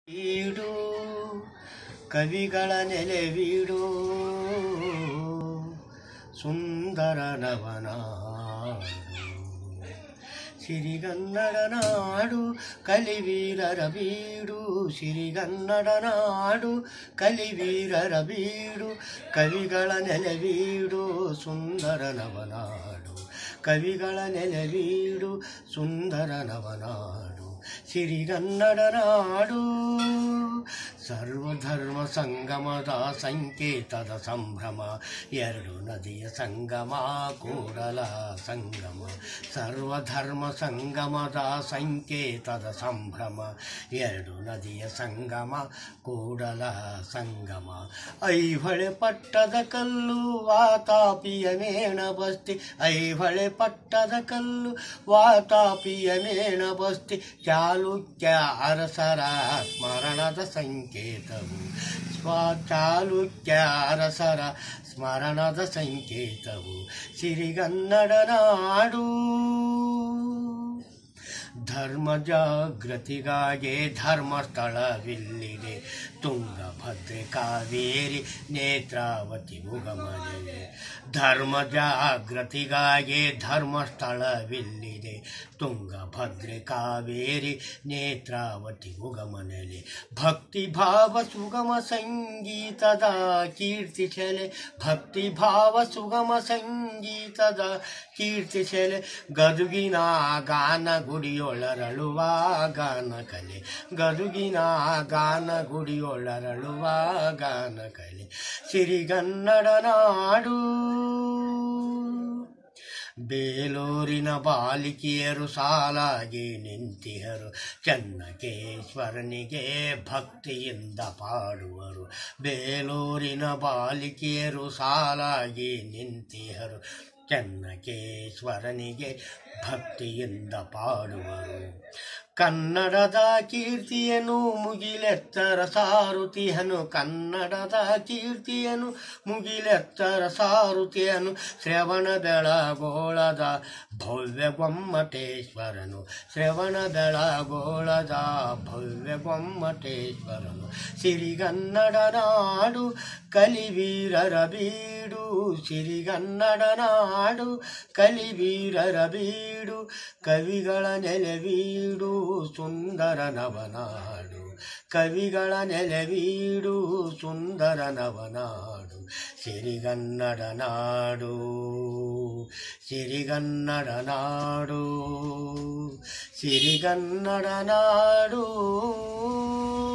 ವೀಡು ಕವಿಗಳ ನೆಲೆವೀಡು ಸುಂದರ ನವನಾಡು ಸಿರಿಗನ್ನಡ ನಾಡು ಕಲಿವೀರರ ಬೀಡು ಸಿರಿಗನ್ನಡ ನಾಡು ಕಲಿವೀರರ ಬೀಡು ಕವಿಗಳ ನೆಲೆವೀಡು ಸುಂದರ ನವನಾಡು ಕವಿಗಳ ನೆಲೆವೀಡು ಸುಂದರ ನವನಾಡು ಸಿರಿಗನ್ನಡ ನಾಡು ಸರ್ವಧರ್ಮ ಸಂಗಮದ ಸಂಕೇತದ ಸಂಭ್ರಮ ಎರಡು ನದಿಯ ಸಂಗಮ ಕೂಡಲ ಸಂಗಮ ಸರ್ವಧರ್ಮ ಸಂಗಮದ ಸಂಕೇತದ ಸಂಭ್ರಮ ಎರಡು ನದಿಯ ಸಂಗಮ ಕೂಡಲ ಸಂಗಮ ಐಹೊಳೆ ಪಟ್ಟದ ಕಲ್ಲು ವಾತಾಪಿಯ ಮೇಣ ಬಸ್ತಿ ಐಹೊಳೆ ಪಟ್ಟದ ಕಲ್ಲು ವಾತಾಪಿಯ ಮೇಣ ಬಸ್ತಿ ಚಾಲುಕ್ಯ ಅರಸರ ಸ್ಮರಣದ ಸಂಕೇತವು ಸ್ವ ಚಾಲುಕ್ಯ ಅರಸರ ಸ್ಮರಣದ ಸಂಕೇತವು ಸಿರಿಗನ್ನಡ ನಾಡು ಧರ್ಮ ಜಾಗೃತಿಗಾಗಿ ಧರ್ಮಸ್ಥಳವಿಲ್ಲಿದೆ ತುಂಗಭದ್ರೆ ಕಾವೇರಿ ನೇತ್ರಾವತಿ ಉಗಮನಿದೆ ಧರ್ಮ ಜಾಗೃತಿಗಾಗಿ ಧರ್ಮಸ್ಥಳವಿಲ್ಲಿದೆ ತುಂಗಭದ್ರೆ ಕಾವೇರಿ ನೇತ್ರಾವತಿ ಉಗಮನೆಲೆ ಭಕ್ತಿ ಭಾವ ಸುಗಮ ಸಂಗೀತದ ಕೀರ್ತಿ ಶೆಲೆ ಭಕ್ತಿ ಭಾವ ಸುಗಮ ಸಂಗೀತದ ಕೀರ್ತಿ ಶೆಲೆ ಗದುಗಿನ ಗಾನ ಗುಡಿಯೊಳರಳುವ ಗಾನ ಕಲೆ ಗದುಗಿನ ಗಾನ ಗುಡಿಯೊಳರಳುವ ಗಾನ ಕಲೆ ಸಿರಿಗನ್ನಡ ನಾಡು ಬೇಲೂರಿನ ಬಾಲಿಕೆಯರು ಸಾಲಾಗಿ ನಿಂತಿಹರು ಚನ್ನಕೇಶ್ವರನಿಗೆ ಭಕ್ತಿಯಿಂದ ಪಾಡುವರು ಬೇಲೂರಿನ ಬಾಲಿಕೆಯರು ಸಾಲಾಗಿ ನಿಂತಿಹರು ಚನ್ನಕೇಶ್ವರನಿಗೆ ಭಕ್ತಿಯಿಂದ ಪಾಡುವರು ಕನ್ನಡದ ಕೀರ್ತಿಯನು ಮುಗಿಲೆತ್ತರ ಸಾರುತಿಯನು ಕನ್ನಡದ ಕೀರ್ತಿಯನು ಮುಗಿಲೆತ್ತರ ಸಾರುತಿಯನು ಶ್ರವಣ ಬೆಳಗೋಳದ ಭವ್ಯ ಗೊಮ್ಮಟೇಶ್ವರನು ಶ್ರವಣ ಬೆಳಗೋಳದ ಭವ್ಯ ಗೊಮ್ಮಟೇಶ್ವರನು ಸಿರಿಗನ್ನಡ ನಾಡು ಕಲಿವೀರರ ಬೀಡು ಸಿರಿಗನ್ನಡ ನಾಡು ಕಲಿವೀರರ ಬೀಡು ಕವಿಗಳ ನೆಲೆವೀಡು ಸುಂದರ ನವನಾಡು ಕವಿಗಳ ನೆಲೆವೀಡು ಸುಂದರ ನವನಾಡು ಸಿರಿಗನ್ನಡ ನಾಡು ಸಿರಿಗನ್ನಡ ನಾಡು ಸಿರಿಗನ್ನಡ ನಾಡು